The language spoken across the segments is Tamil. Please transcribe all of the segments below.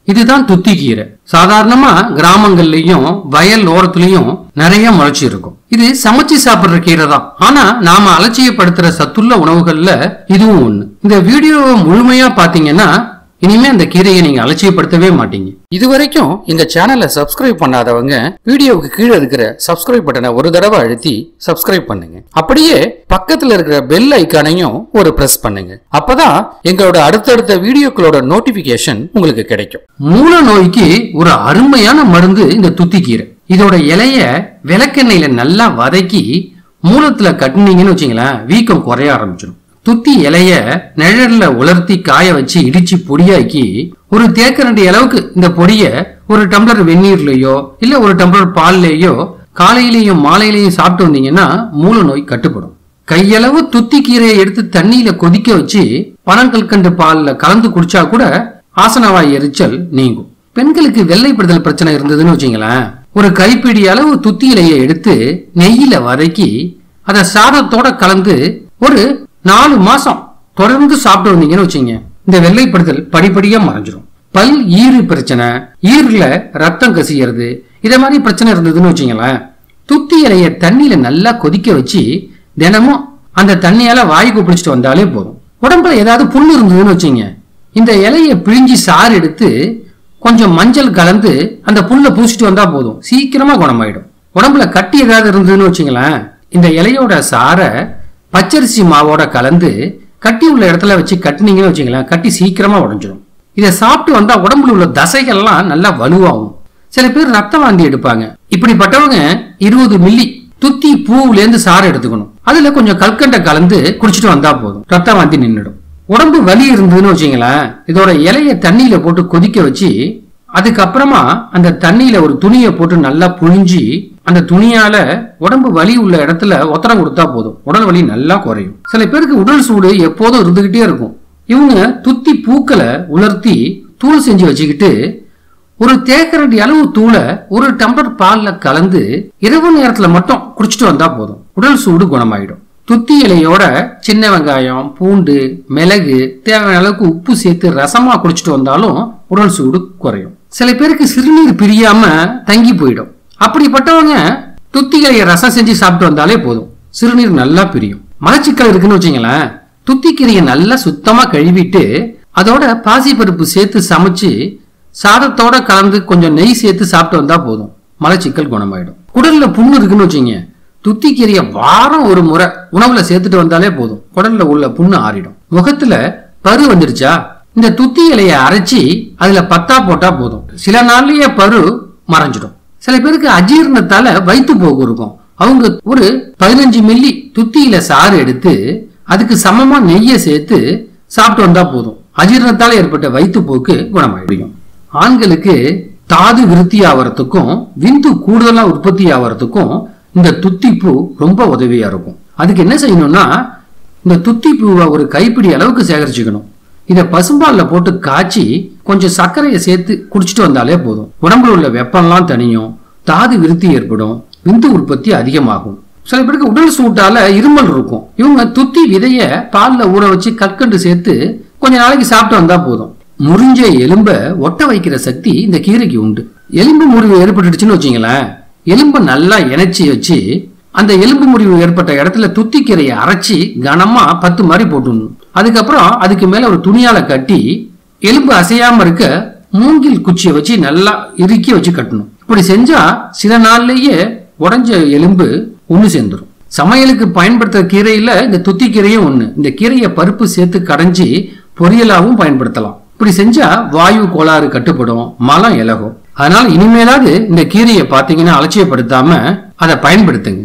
இதுதான் துத்தி கீரை சாதாரணமா கிராமங்கள்லயும் வயல் ஓரத்துலயும் நிறைய முளைச்சி இருக்கும் இது சமைச்சு சாப்பிடுற கீரை தான் ஆனா நாம அலட்சியப்படுத்துற சத்துள்ள உணவுகள்ல இதுவும் ஒண்ணு இந்த வீடியோவை முழுமையா பாத்தீங்கன்னா இனிமே அந்த கீரையை நீங்க அலட்சியப்படுத்தவே மாட்டீங்க இதுவரைக்கும் இந்த சேனலை சப்ஸ்கிரைப் பண்ணாதவங்க வீடியோவுக்கு கீழே இருக்கிற சப்ஸ்கிரைப் பட்டனை ஒரு தடவை அழுத்தி சப்ஸ்கிரைப் பண்ணுங்க அப்படியே பக்கத்துல இருக்கிற பெல் ஐக்கானையும் ஒரு பிரஸ் பண்ணுங்க அப்பதான் எங்களோட அடுத்தடுத்த வீடியோக்களோட நோட்டிபிகேஷன் உங்களுக்கு கிடைக்கும் மூல நோய்க்கு ஒரு அருமையான மருந்து இந்த துத்தி கீரை இதோட இலைய விளக்கெண்ணெயில நல்லா வதக்கி மூலத்துல கட்டுனீங்கன்னு வச்சுங்களேன் வீக்கம் குறைய ஆரம்பிச்சிடும் துத்தி இலைய நிழல்ல உலர்த்தி காய வச்சு இடிச்சு பொடியாக்கி ஒரு தேக்கரண்டி அளவுக்கு இந்த பொடிய ஒரு டம்ளர் வெந்நீர்லயோ இல்ல ஒரு டம்ளர் பால்லயோ காலையிலயும் மாலையிலயும் சாப்பிட்டு வந்தீங்கன்னா மூல நோய் கட்டுப்படும் கையளவு துத்தி கீரையை எடுத்து தண்ணியில கொதிக்க வச்சு பனங்கல்கண்டு பால்ல கலந்து குடிச்சா கூட ஆசனவாய் எரிச்சல் நீங்கும் பெண்களுக்கு வெள்ளைப்படுதல் பிரச்சனை இருந்ததுன்னு வச்சுங்களேன் ஒரு கைப்பிடி அளவு துத்தி இலையை எடுத்து நெய்யில வதக்கி அதை சாதத்தோட கலந்து ஒரு நாலு மாசம் தொடர்ந்து சாப்பிட்டு வந்தீங்கன்னு வச்சுங்க இந்த வெள்ளைப்படுதல் படிப்படியா மறைஞ்சிரும் பல் ஈறு பிரச்சனை ஈரல ரத்தம் கசியறது இத மாதிரி பிரச்சனை இருந்ததுன்னு வச்சுங்களேன் துத்தி இலைய தண்ணியில நல்லா கொதிக்க வச்சு தினமும் அந்த தண்ணியால வாய்க்கு பிடிச்சிட்டு வந்தாலே போதும் உடம்புல ஏதாவது புண்ணு இருந்ததுன்னு வச்சுங்க இந்த இலைய பிழிஞ்சி சாறு எடுத்து கொஞ்சம் மஞ்சள் கலந்து அந்த புல்ல பூசிட்டு வந்தா போதும் சீக்கிரமா குணமாயிடும் உடம்புல கட்டி ஏதாவது இருந்ததுன்னு வச்சுங்களேன் இந்த இலையோட சாரை பச்சரிசி மாவோட கலந்து கட்டி உள்ள இடத்துல வச்சு கட்டினீங்கன்னு வச்சுங்களேன் கட்டி சீக்கிரமா உடைஞ்சிடும் இதை சாப்பிட்டு வந்தா உடம்புல உள்ள தசைகள்லாம் நல்லா வலுவாகும் சில பேர் ரத்த வாந்தி எடுப்பாங்க இப்படிப்பட்டவங்க இருபது மில்லி துத்தி பூவுல இருந்து சாறு எடுத்துக்கணும் அதுல கொஞ்சம் கல்கண்டை கலந்து குடிச்சிட்டு வந்தா போதும் ரத்த வாந்தி நின்னுடும் உடம்பு வலி இருந்ததுன்னு வச்சுங்களேன் இதோட இலைய தண்ணியில போட்டு கொதிக்க வச்சு அதுக்கப்புறமா அந்த தண்ணியில ஒரு துணியை போட்டு நல்லா புழிஞ்சி அந்த துணியால உடம்பு வலி உள்ள இடத்துல ஒத்தடம் கொடுத்தா போதும் உடல் வலி நல்லா குறையும் சில பேருக்கு உடல் சூடு எப்போதும் இருந்துகிட்டே இருக்கும் இவங்க துத்தி பூக்களை உலர்த்தி தூள் செஞ்சு வச்சுக்கிட்டு ஒரு தேக்கரண்டி அளவு தூளை ஒரு டம்ளர் பால்ல கலந்து இரவு நேரத்துல மட்டும் குடிச்சிட்டு வந்தா போதும் உடல் சூடு குணமாயிடும் துத்தி இலையோட சின்ன வெங்காயம் பூண்டு மிளகு தேவையான அளவுக்கு உப்பு சேர்த்து ரசமா குடிச்சிட்டு வந்தாலும் உடல் சூடு குறையும் சில பேருக்கு சிறுநீர் பிரியாம தங்கி போயிடும் அப்படிப்பட்டவங்க துத்தி இலைய ரசம் செஞ்சு சாப்பிட்டு வந்தாலே போதும் சிறுநீர் நல்லா பிரியும் மலச்சிக்கல் இருக்குன்னு வச்சுங்களேன் துத்திக்கீரையை நல்லா சுத்தமா கழுவிட்டு அதோட பாசிப்பருப்பு சேர்த்து சமைச்சு சாதத்தோட கலந்து கொஞ்சம் நெய் சேர்த்து சாப்பிட்டு வந்தா போதும் மலச்சிக்கல் குணமாயிடும் குடல்ல புண்ணு இருக்குன்னு வச்சுங்க துத்திக்கீரையை வாரம் ஒரு முறை உணவுல சேர்த்துட்டு வந்தாலே போதும் குடல்ல உள்ள புண்ணு ஆறிடும் முகத்துல பரு வந்துருச்சா இந்த துத்தி இலைய அரைச்சி அதுல பத்தா போட்டா போதும் சில நாள்லயே பரு மறைஞ்சிடும் சில பேருக்கு அஜீரணத்தால வயிற்று போக்கு இருக்கும் அவங்க ஒரு பதினஞ்சு மில்லி துத்தியில சாறு எடுத்து அதுக்கு சமமா நெய்யை சேர்த்து சாப்பிட்டு வந்தா போதும் அஜீரணத்தால ஏற்பட்ட வயிற்று போக்கு குணமாயிடும் ஆண்களுக்கு தாது விருத்தி ஆவறதுக்கும் விந்து கூடுதலா உற்பத்தி ஆவறதுக்கும் இந்த துத்திப்பூ ரொம்ப உதவியா இருக்கும் அதுக்கு என்ன செய்யணும்னா இந்த துத்திப்பூவை ஒரு கைப்பிடி அளவுக்கு சேகரிச்சுக்கணும் இத பசும்பால்ல போட்டு காய்ச்சி கொஞ்சம் சர்க்கரையை சேர்த்து குடிச்சிட்டு வந்தாலே போதும் உடம்புல உள்ள வெப்பம்லாம் தனியும் தாது விருத்தி ஏற்படும் விந்து உற்பத்தி அதிகமாகும் சில பேருக்கு உடல் சூட்டால இருமல் இருக்கும் இவங்க துத்தி விதைய பால்ல ஊற வச்சு கற்கண்டு சேர்த்து கொஞ்ச நாளைக்கு சாப்பிட்டு வந்தா போதும் முறிஞ்ச எலும்ப ஒட்ட வைக்கிற சக்தி இந்த கீரைக்கு உண்டு எலும்பு முறிவு ஏற்பட்டுடுச்சுன்னு வச்சுங்களேன் எலும்பை நல்லா இணைச்சி வச்சு அந்த எலும்பு முறிவு ஏற்பட்ட இடத்துல துத்திக்கீரையை அரைச்சி கனமா பத்து மாதிரி போட்டுடணும் அதுக்கப்புறம் அதுக்கு மேல ஒரு துணியால கட்டி எலும்பு அசையாம இருக்க மூங்கில் குச்சியை வச்சு நல்லா இறுக்கி வச்சு கட்டணும் இப்படி செஞ்சா சில நாள்லயே உடைஞ்ச எலும்பு ஒண்ணு சேர்ந்துரும் சமையலுக்கு பயன்படுத்துற கீரையில இந்த துத்தி கீரையும் ஒண்ணு இந்த கீரையை பருப்பு சேர்த்து கடைஞ்சி பொரியலாவும் பயன்படுத்தலாம் இப்படி செஞ்சா வாயு கோளாறு கட்டுப்படும் மலம் இலகும் அதனால இனிமேலாவது இந்த கீரையை பார்த்தீங்கன்னா அலட்சியப்படுத்தாம அதை பயன்படுத்துங்க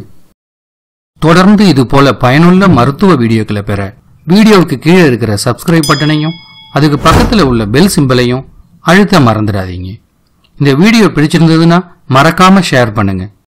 தொடர்ந்து இது போல பயனுள்ள மருத்துவ வீடியோக்களை பெற வீடியோவுக்கு கீழே இருக்கிற சப்ஸ்கிரைப் பட்டனையும் அதுக்கு பக்கத்துல உள்ள பெல் சிம்பலையும் அழுத்த மறந்துடாதீங்க இந்த வீடியோ பிடிச்சிருந்ததுன்னா மறக்காம ஷேர் பண்ணுங்க